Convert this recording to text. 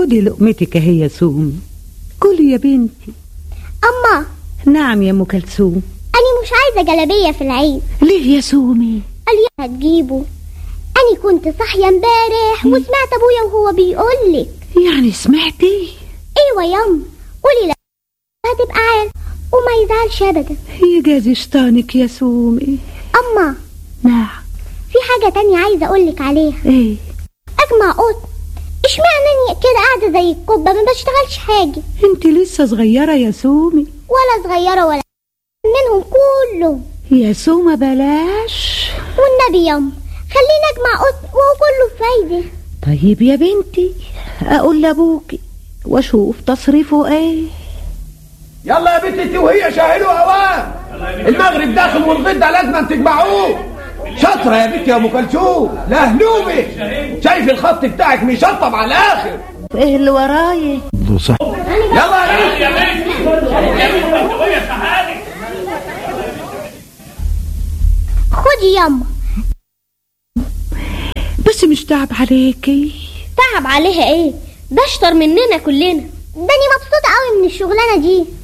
خدي لقمتك اهي يا سومي كلي يا بنتي أما نعم يا ام كلثوم أنا مش عايزة جلابية في العيد ليه يا سومي قال لي هتجيبه أنا كنت صاحية امبارح وسمعت أبويا وهو بيقولك يعني سمعتي أيوة يم قولي لا هتبقى عارف وما يزعلش أبدا هي جاز شطانك يا سومي أما نعم في حاجة تانية عايزة أقولك عليها ايه أجمع قط اشمعنى أني كده قاعدة زي الكوبة ما بشتغلش حاجة انت لسه صغيرة يا سومي ولا صغيرة ولا منهم كلهم يا سومة بلاش والنبي يم خلينا أجمع قط وهو كله فايدة طيب يا بنتي اقول لابوكي واشوف تصريفه ايه يلا يا بنت انت وهي شاهدوا اوان المغرب داخل والغدا لازم تجمعوه شاطرة يا بنت يا ام كلثوم لا هلومي شايف الخط بتاعك مشطب على الاخر ايه اللي ورايا يلا يا بنت خدي يما بس مش تعب عليكي تعب عليها ايه ده اشطر مننا كلنا ده انا مبسوطة قوي من الشغلانة دي